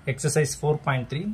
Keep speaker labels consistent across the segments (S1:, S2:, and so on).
S1: exercise four point three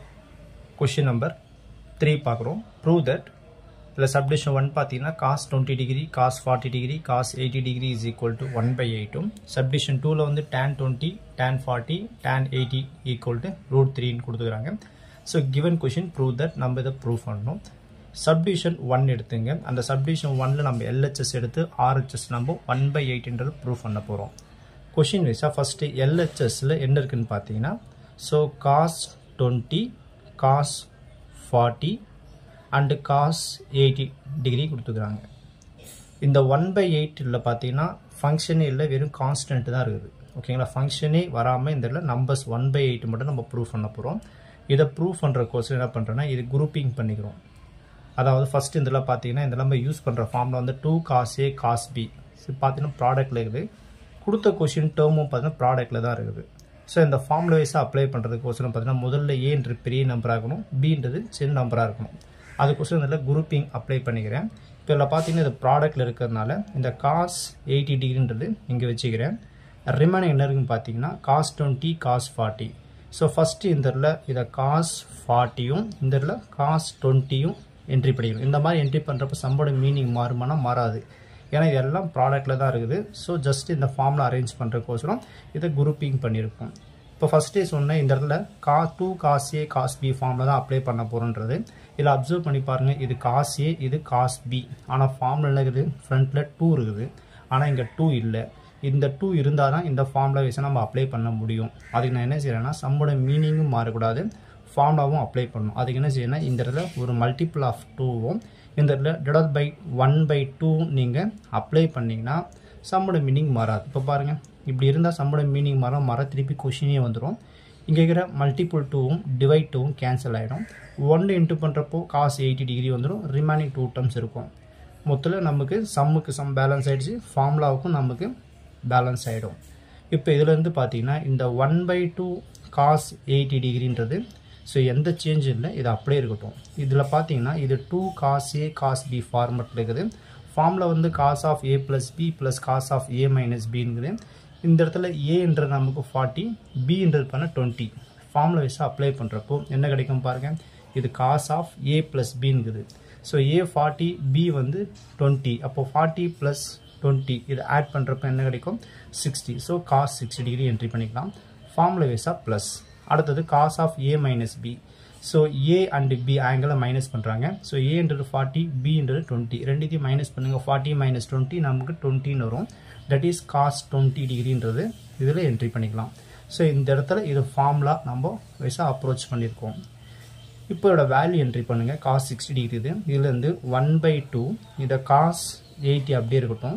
S1: question number three பார்க்குறோம் prove that இதில் subdivision one பார்த்தீங்கன்னா cos twenty degree cos forty degree cos eighty degree is equal to one by எயிட்டும் subdivision டூவில் வந்து tan twenty tan forty tan eighty equal to root த்ரீன்னு கொடுத்துக்கிறாங்க so given question prove that நம்ம இதை prove பண்ணணும் submission one எடுத்துங்க அந்த சப்டிஷன் ஒன்ல நம்ம எல்ஹெச்எஸ் எடுத்து ஆர்ஹெச்எஸ் நம்ம ஒன் பை எயிட்ன்றது ப்ரூவ் பண்ண போகிறோம் கொஷின் வைஸாக ஃபஸ்ட்டு எல்ஹெச்எஸில் என்ன இருக்குன்னு பார்த்தீங்கன்னா so cos twenty cos forty and cos eighty degree கொடுத்துக்கிறாங்க இந்த ஒன் பை எயிட்டில் பார்த்தீங்கன்னா ஃபங்க்ஷனே இல்லை வெறும் கான்ஸ்டன்ட் தான் இருக்குது ஓகேங்களா ஃபங்க்ஷனே வராமல் இந்த இடத்துல நம்பர்ஸ் ஒன் பை எயிட் மட்டும் நம்ம ப்ரூவ் பண்ண போகிறோம் இதை ப்ரூவ் பண்ணுற கோர்ஸ் என்ன பண்ணுறோன்னா இது குரூப்பிங் பண்ணிக்கிறோம் அதாவது ஃபஸ்ட் இதில் பார்த்தீங்கன்னா இதில் நம்ம யூஸ் பண்ணுற ஃபார்மில் வந்து two cos A cos B பார்த்தீங்கன்னா ப்ராடக்ட்டில் இருக்குது கொடுத்த கொஷின் டேர்மும் பார்த்தீங்கன்னா ப்ராடக்ட்டில் தான் இருக்குது ஸோ இந்த ஃபார்முலா வைஸாக அப்ளை பண்ணுறதுக்கோசரம் பார்த்தீங்கன்னா முதல்ல ஏன்றது பெரிய நம்பராக இருக்கணும் பின்றது சின்ன நம்பராக இருக்கணும் அதுக்கோசரம் இதில் குரூப்பிங் அப்ளை பண்ணிக்கிறேன் இப்போ இதில் பார்த்தீங்கன்னா இது ப்ராடக்ட்டில் இருக்கிறதுனால இந்த காஸ் எயிட்டி டிகிரின்றது இங்கே வச்சுக்கிறேன் ரிமைனிங் என்ன இருக்குன்னு பார்த்தீங்கன்னா cos twenty cos forty so first இந்த இடத்துல இதை காஸ் ஃபார்ட்டியும் இந்த இடத்துல காஸ் டுவெண்ட்டியும் என்ட்ரி பண்ணிக்கணும் இந்த மாதிரி என்ட்ரி பண்ணுறப்ப சம்போட மீனிங் மாறுமானா மாறாது ஏன்னா இதெல்லாம் ப்ராடக்ட்டில் தான் இருக்குது ஸோ ஜஸ்ட் இந்த ஃபார்மில் அரேஞ்ச் பண்ணுறக்கோசரம் இதை குரூப்பிங் பண்ணியிருக்கோம் இப்போ ஃபஸ்ட்டே சொன்னேன் இந்த இடத்துல கா two cos A cos B ஃபார்மில் தான் அப்ளை பண்ண போகிறோன்றது இதில் அப்சர்வ் பண்ணி பாருங்கள் இது காஸ் ஏ இது காஸ் பி ஆனால் ஃபார்மில் என்ன இருக்குது ஃப்ரண்ட்டில் டூ இருக்குது ஆனால் இங்கே டூ இல்லை இந்த டூ இருந்தால் தான் இந்த ஃபார்முலா வச்சு நம்ம அப்ளை பண்ண முடியும் அதுக்கு நான் என்ன செய்கிறேன்னா சம்மோட மீனிங்கும் மாறக்கூடாது ஃபார்முலாவும் அப்ளை பண்ணணும் அதுக்கு என்ன செய்யணும் இந்த இடத்துல ஒரு மல்டிபிள் ஆஃப் டூவும் இந்த இடத்துல divide by one by two நீங்கள் அப்ளை பண்ணிங்கன்னா சம்மோட மீனிங் மாறாது இப்போ பாருங்கள் இப்படி இருந்தால் சம்மோட மீனிங் மாற மாற திருப்பி கொஷினே வந்துடும் இங்கே இருக்கிற மல்டிபிள் டூவும் டிவைட் டூவும் கேன்சல் ஆகிடும் ஒன்று இன்ட்டு பண்ணுறப்போ காசு எயிட்டி டிகிரி வந்துடும் ரிமைனிங் டூ டர்ம்ஸ் இருக்கும் மொத்தத்தில் நமக்கு சம்முக்கு சம் பேலன்ஸ் ஆகிடுச்சு ஃபார்முலாவுக்கும் நமக்கு பேலன்ஸ் ஆகிடும் இப்போ இதுலேருந்து பார்த்தீங்கன்னா இந்த one by two cos eighty டிகிரின்றது ஸோ எந்த சேஞ்சும் இல்லை இது அப்படியே இருக்கட்டும் இதில் பார்த்தீங்கன்னா இது two cos A cos B ஃபார்மெட்டில் இருக்குது ஃபார்மில் வந்து cos of A plus B plus cos of A minus பிங்குது இந்த இடத்துல ஏன்றது நமக்கு ஃபார்ட்டி பின்றது பண்ண டுவெண்ட்டி ஃபார்மில் வைஸாக அப்ளை பண்ணுறப்போ என்ன கிடைக்கும் பாருங்கள் இது காஸ் ஆஃப் ஏ ப்ளஸ் பிங்குது ஸோ ஏ ஃபார்ட்டி பி வந்து டுவெண்ட்டி அப்போ ஃபார்ட்டி ப்ளஸ் டுவெண்ட்டி இது ஆட் பண்ணுறப்ப என்ன கிடைக்கும் sixty so cos sixty degree entry பண்ணிக்கலாம் ஃபார்முலா வைஸாக ப்ளஸ் அடுத்தது cos of A minus B so A and B ஆங்கிளை மைனஸ் பண்ணுறாங்க ஸோ ஏன்றது ஃபார்ட்டி பின்றது டுவெண்ட்டி ரெண்டுத்தையும் மைனஸ் பண்ணுங்கள் ஃபார்ட்டி மைனஸ் டுவெண்ட்டி நமக்கு டுவெண்ட்டின்னு வரும் தட் இஸ் காஸ் டுவெண்ட்டி டிகிரின்றது இதில் என்ட்ரி பண்ணிக்கலாம் ஸோ இந்த இடத்துல இது ஃபார்முலா நம்ம வைஸாக அப்ரோச் பண்ணியிருக்கோம் இப்போ இதோட வேல்யூ என்ட்ரி பண்ணுங்கள் காஸ் சிக்ஸ்டி டிகிரி இது இதுலேருந்து ஒன் பை டூ இதை காஸ் எயிட்டி அப்படியே இருக்கட்டும்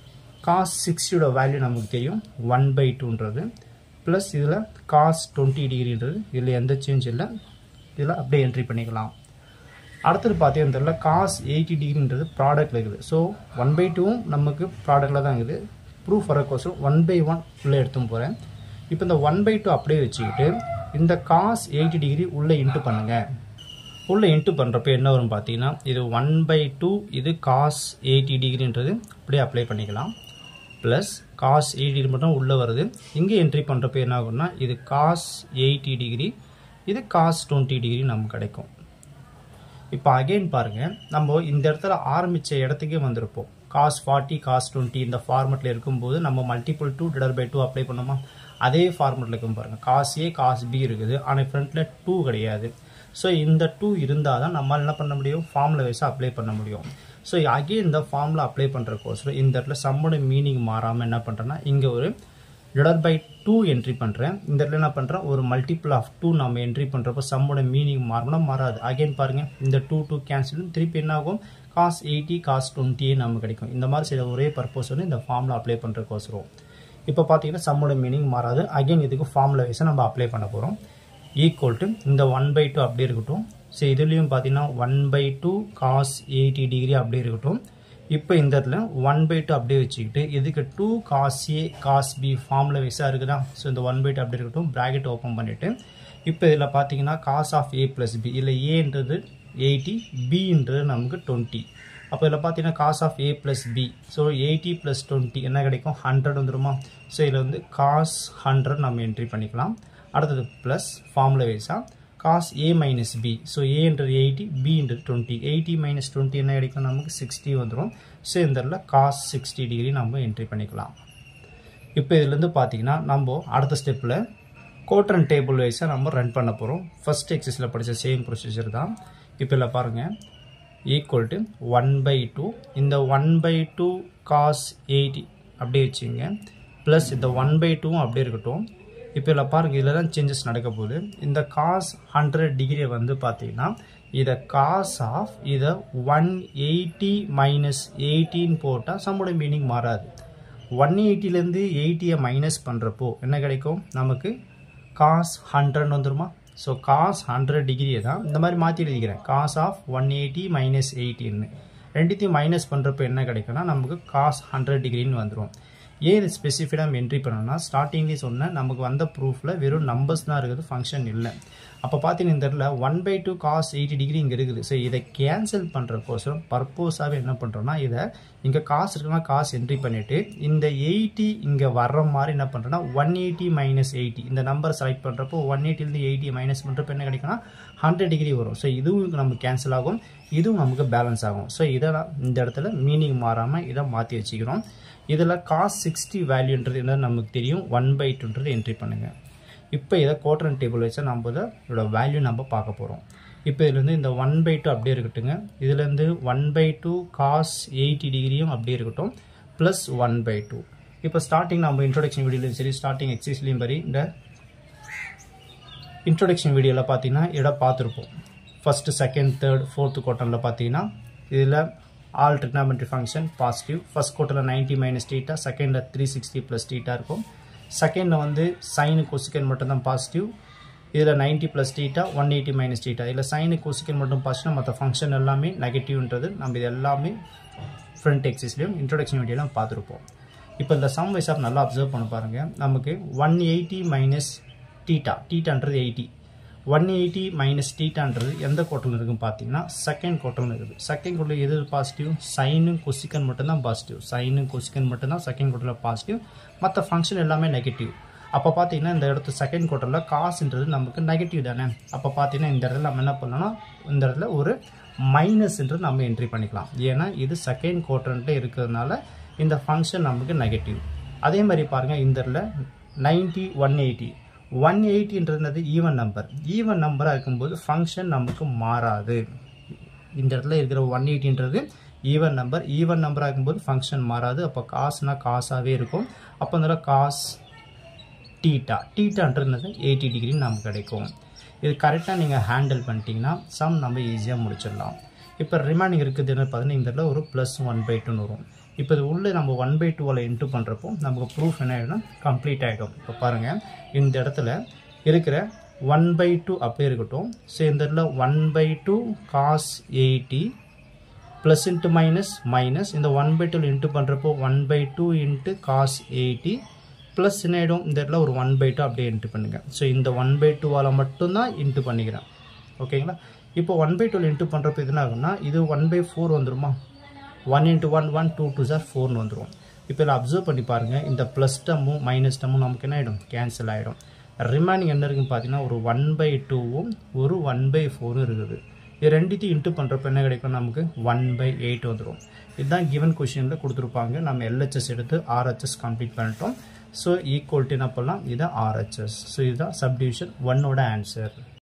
S1: காஸ் சிக்ஸ்டியோட வேல்யூ நமக்கு தெரியும் ஒன் பை டூன்றது ப்ளஸ் இதில் காஸ் டுவெண்ட்டி டிகிரின்றது இதில் எந்த சேஞ்ச் இல்லை இதில் அப்படியே என்ட்ரி பண்ணிக்கலாம் அடுத்தது பார்த்தீங்கன்னா தெரியல காஸ் எயிட்டி டிகிரின்றது ப்ராடக்ட்டில் இருக்குது ஸோ ஒன் பை டூவும் நமக்கு ப்ராடக்டில் தான் இருக்குது ப்ரூஃப் வரக்கோசம் ஒன் பை ஒன் உள்ளே எடுத்துன்னு போகிறேன் இப்போ இந்த ஒன் பை டூ அப்படியே வச்சுக்கிட்டு இந்த காஸ் எயிட்டி டிகிரி உள்ளே இன்ட்டு பண்ணுங்கள் உள்ளே இன்ட்டு பண்ணுறப்ப என்ன வரும் பார்த்தீங்கன்னா இது ஒன் பை டூ இது காஸ் எயிட்டி டிகிரின்றது அப்படியே அப்ளை பண்ணிக்கலாம் ப்ளஸ் காஸ் எயிட்டி மட்டும் உள்ளே வருது இங்கே என்ட்ரி பண்ணுறப்ப என்ன ஆகும்னா இது காஸ் எயிட்டி டிகிரி இது காஸ் டுவெண்ட்டி டிகிரி நமக்கு கிடைக்கும் இப்போ அகெயின் பாருங்கள் நம்ம இந்த இடத்துல ஆரம்பித்த இடத்துக்கே வந்திருப்போம் காஸ் ஃபார்ட்டி காஸ் டுவெண்ட்டி இந்த ஃபார்மெட்டில் இருக்கும்போது நம்ம multiple two divide by two apply பண்ணோமா அதே ஃபார்மெட்டில் இருக்கும் பாருங்கள் காஸ் ஏ காஸ் பி இருக்குது ஆனால் ஃப்ரண்ட்டில் டூ கிடையாது ஸோ இந்த டூ இருந்தால் தான் நம்மளால் என்ன பண்ண முடியும் ஃபார்முலா வைஸாக அப்ளை பண்ண முடியும் ஸோ அகெயின் இந்த ஃபார்முலா அப்ளை பண்ணுறக்கோசரம் இந்த இடத்துல சம்மோட மீனிங் மாறாமல் என்ன பண்ணுறேன்னா இங்கே ஒரு டிவைட் பை டூ என்ட்ரி பண்ணுறேன் இந்த இடத்துல என்ன பண்ணுறேன் ஒரு மல்டிபிள் ஆஃப் டூ நம்ம என்ட்ரி பண்ணுறப்போ சம்மோட மீனிங் மாறணும்னா மாறாது அகைன் பாருங்கள் இந்த டூ டூ கேன்சல் திருப்பி என்ன ஆகும் காஸ் எயிட்டி காஸ் டுவெண்ட்டியே நமக்கு கிடைக்கும் இந்த மாதிரி சில ஒரே பர்பஸ் வந்து இந்த ஃபார்முலா அப்ளை பண்ணுறக்கோசரம் இப்போ பார்த்தீங்கன்னா சம்மோட மீனிங் மாறாது அகைன் இதுக்கு ஃபார்முலா வைஸாக நம்ம அப்ளை பண்ண போகிறோம் ஈக்குவல் டு இந்த ஒன் பை டூ அப்படியே இருக்கட்டும் ஸோ இதுலேயும் பார்த்தீங்கன்னா one by two cos eighty degree அப்படியே இருக்கட்டும் இப்போ இந்த இடத்துல ஒன் பை டூ அப்படியே வச்சுக்கிட்டு இதுக்கு two cos A cos B ஃபார்மில் வைஸாக இருக்குதா ஸோ இந்த ஒன் பை டூ அப்படி இருக்கட்டும் ப்ராக்கெட் ஓப்பன் பண்ணிவிட்டு இப்போ இதில் பார்த்தீங்கன்னா cos of A plus B இல்லை ஏன்றது எயிட்டி பின்றது நமக்கு டுவெண்ட்டி அப்போ இதில் பார்த்தீங்கன்னா cos of A plus B so eighty plus twenty என்ன கிடைக்கும் ஹண்ட்ரட் வந்துருமா ஸோ இதில் வந்து காஸ் ஹண்ட்ரட் நம்ம என்ட்ரி பண்ணிக்கலாம் அடுத்தது ப்ளஸ் ஃபார்முலா வைஸாக cos A minus B so ஏன்றது எயிட்டி பின்றது டுவெண்ட்டி எயிட்டி மைனஸ் டுவெண்ட்டி என்ன கிடைக்கும் நமக்கு சிக்ஸ்டி வந்துடும் ஸோ இந்த இடத்துல காஸ் சிக்ஸ்டி டிகிரி நம்ம என்ட்ரி பண்ணிக்கலாம் இப்போ இதுலேருந்து பார்த்தீங்கன்னா நம்ம அடுத்த ஸ்டெப்பில் கோட்ரன் டேபிள் வைஸாக நம்ம ரன் பண்ண போகிறோம் ஃபஸ்ட் எக்ஸஸில் படித்த சேம் ப்ரொசீஜர் தான் இப்போ இல்லை பாருங்கள் equal to one by two இந்த one by two cos eighty அப்படியே வச்சுங்க ப்ளஸ் இந்த ஒன் பை டூவும் அப்படியே இருக்கட்டும் இப்போ இதில் பாருங்கள் இதில் தான் சேஞ்சஸ் நடக்க போகுது இந்த காஸ் ஹண்ட்ரட் டிகிரியை வந்து பார்த்தீங்கன்னா இதை காஸ் ஆஃப் இதை ஒன் எயிட்டி மைனஸ் எயிட்டின்னு போட்டால் சம்மோட மீனிங் மாறாது ஒன் எயிட்டிலேருந்து எயிட்டியை மைனஸ் பண்ணுறப்போ என்ன கிடைக்கும் நமக்கு காஸ் ஹண்ட்ரட் வந்துருமா ஸோ காஸ் ஹண்ட்ரட் டிகிரியை தான் இந்த மாதிரி மாற்றி எழுதிக்கிறேன் cos of one eighty minus எயிட்டின்னு ரெண்டுத்தையும் மைனஸ் பண்ணுறப்போ என்ன கிடைக்கும்னா நமக்கு காஸ் ஹண்ட்ரட் டிகிரின்னு வந்துடும் ஏன் இது ஸ்பெசிஃபிக்காக நம்ம என்ட்ரி பண்ணோம்னா ஸ்டார்டிங்லேயே சொன்னேன் நமக்கு வந்த ப்ரூஃபில் வெறும் நம்பர்ஸ் தான் இருக்குது ஃபங்க்ஷன் இல்லை அப்போ பார்த்தீங்கன்னா இந்த இடத்துல one by two cos eighty degree இங்கே இருக்குது ஸோ இதை கேன்சல் பண்ணுறக்கோசரம் பர்பஸாகவே என்ன பண்ணுறோன்னா இதை இங்கே காசு இருக்குன்னா காசு என்ட்ரி பண்ணிவிட்டு இந்த எயிட்டி இங்கே வர்ற மாதிரி என்ன பண்ணுறோன்னா ஒன் எயிட்டி மைனஸ் எயிட்டி இந்த நம்பர் செலக்ட் பண்ணுறப்போ ஒன் எயிட்டிலேருந்து எயிட்டி மைனஸ் பண்ணுறப்போ என்ன கிடைக்கும்னா ஹண்ட்ரட் டிகிரி வரும் ஸோ இதுவும் நமக்கு கேன்சல் ஆகும் இதுவும் நமக்கு பேலன்ஸ் ஆகும் ஸோ இதெல்லாம் இந்த இடத்துல மீனிங் மாறாமல் இதை மாற்றி வச்சுக்கிறோம் இதில் காஸ் சிக்ஸ்டி வேல்யூன்றது என்ன நமக்கு தெரியும் ஒன் பை டூன்றது என்ட்ரி பண்ணுங்கள் இப்போ இதை கோட்ரன் டேபிள் வச்சா நம்ம இதை இதோட வேல்யூ நம்ம பார்க்க போகிறோம் இப்போ இதுலேருந்து இந்த ஒன் பை டூ அப்படியே இருக்கட்டுங்க இதுலேருந்து one by two cos eighty டிகிரியும் அப்படியே இருக்கட்டும் ப்ளஸ் ஒன் பை டூ இப்போ ஸ்டார்டிங் நம்ம இன்ட்ரோடக்ஷன் வீடியோலையும் சரி ஸ்டார்டிங் எக்ஸசைஸ்லையும் சரி இந்த இன்ட்ரோடக்ஷன் வீடியோவில் பார்த்தீங்கன்னா இடம் பார்த்துருப்போம் ஃபஸ்ட்டு செகண்ட் தேர்ட் ஃபோர்த்து குவார்ட்டரில் பார்த்தீங்கன்னா இதில் all trigonometry function positive first குவார்ட்டரில் நைன்ட்டி மைனஸ் டீட்டா செகண்டில் த்ரீ சிக்ஸ்டி ப்ளஸ் டீட்டா இருக்கும் செகண்டில் வந்து சைனு கொசிக்கன் மட்டும்தான் பாசிட்டிவ் இதில் ninety plus theta one eighty minus theta இதில் சைனு கொசிக்கன் மட்டும் பாசிட்டிவ் மற்ற ஃபங்க்ஷன் எல்லாமே நெகட்டிவ்ன்றது நம்ம இது எல்லாமே ஃப்ரண்ட் எக்ஸஸ்லையும் இன்ட்ரோடக்ஷன் வீடியோலாம் பார்த்துருப்போம் இப்போ இந்த சம் வைஸ் ஆஃப் நல்லா அப்சர்வ் பண்ண பாருங்கள் நமக்கு ஒன் எயிட்டி மைனஸ் டீட்டா டீட்டான்றது எயிட்டி ஒன் எயிட்டி மைனஸ் டீட்டான்றது எந்த கோட்டில் இருக்குன்னு பார்த்தீங்கன்னா செகண்ட் கோட்டில் இருக்குது செகண்ட் கோட்டில் எது பாசிட்டிவ் சைனும் கொசிக்கன் மட்டும்தான் பாசிட்டிவ் சைனும் கொசிக்கன் மட்டும்தான் செகண்ட் கோட்டில் பாசிட்டிவ் மற்ற ஃபங்க்ஷன் எல்லாமே நெகட்டிவ் அப்போ பார்த்தீங்கன்னா இந்த இடத்து செகண்ட் குவார்ட்டரில் காசுன்றது நமக்கு நெகட்டிவ் தானே அப்போ பார்த்தீங்கன்னா இந்த இடத்துல நம்ம என்ன பண்ணோம்னா இந்த இடத்துல ஒரு மைனஸ்ன்றது நம்ம என்ட்ரி பண்ணிக்கலாம் ஏன்னா இது செகண்ட் குவார்ட்டர்ன்ட்டு இருக்கிறதுனால இந்த ஃபங்க்ஷன் நமக்கு நெகட்டிவ் அதே மாதிரி பாருங்கள் இந்த இடத்துல நைன்ட்டி ஒன் எயிட்டி ஒன் எயிட்டின்றது ஈவன் நம்பர் ஈவன் நம்பராக இருக்கும்போது ஃபங்க்ஷன் நமக்கு மாறாது இந்த இடத்துல இருக்கிற ஒன் எயிட்டின்றது ஈவன் நம்பர் ஈவன் நம்பராக இருக்கும்போது ஃபங்க்ஷன் மாறாது அப்போ காசுனா காசாகவே இருக்கும் அப்போ இந்த காஸ் டீட்டா டீட்டான்றது எயிட்டி டிகிரி நமக்கு கிடைக்கும் இது கரெக்டாக நீங்கள் ஹேண்டில் பண்ணிட்டீங்கன்னா சம் நம்ம ஈஸியாக முடிச்சிடலாம் இப்போ ரிமைனிங் இருக்குது என்ன பார்த்தீங்கன்னா இந்த இடத்துல ஒரு ப்ளஸ் ஒன் பை டூன்னு வரும் இப்போ இது உள்ளே நம்ம ஒன் பை டூவில் இன்ட்டு பண்ணுறப்போ நமக்கு ப்ரூஃப் என்ன ஆகிடும் கம்ப்ளீட் ஆகிடும் இப்போ பாருங்கள் இந்த இடத்துல இருக்கிற ஒன் பை டூ அப்படியே இருக்கட்டும் ஸோ இந்த இடத்துல one by two cos eighty plus into minus minus இந்த ஒன் பை டூவில் இன்ட்டு பண்ணுறப்போ one by two into cos eighty plus என்ன ஆகிடும் இந்த இடத்துல ஒரு ஒன் பை டூ அப்படியே இன்ட்டு பண்ணுங்கள் ஸோ இந்த ஒன் பை டூவால் மட்டும்தான் இன்ட்டு பண்ணிக்கிறேன் ஓகேங்களா இப்போ ஒன் பை டூவில் இன்ட்டு பண்ணுறப்போ என்ன ஆகும்னா இது ஒன் பை ஃபோர் வந்துருமா one into one one two two sir ஃபோர்னு வந்துடும் இப்போ இதில் அப்சர்வ் பண்ணி பாருங்கள் இந்த ப்ளஸ் டம்மும் மைனஸ் டம்மும் நமக்கு என்ன ஆகிடும் கேன்சல் ஆகிடும் ரிமைனிங் என்ன இருக்குன்னு பார்த்தீங்கன்னா ஒரு ஒன் பை டூவும் ஒரு ஒன் பை ஃபோரும் இருக்குது இது ரெண்டுத்தையும் இன்ட்டு பண்ணுறப்ப என்ன கிடைக்கும் நமக்கு ஒன் பை எயிட் வந்துடும் இதுதான் கிவன் கொஷினில் கொடுத்துருப்பாங்க நம்ம எல்ஹெச்எஸ் எடுத்து ஆர்ஹெச்எஸ் கம்ப்ளீட் பண்ணிட்டோம் ஸோ ஈக்குவல்ட்டு என்ன பண்ணலாம் இது ஆர்ஹெச்எஸ் ஸோ இதுதான் சப்டிவிஷன் ஒன்னோட ஆன்சர்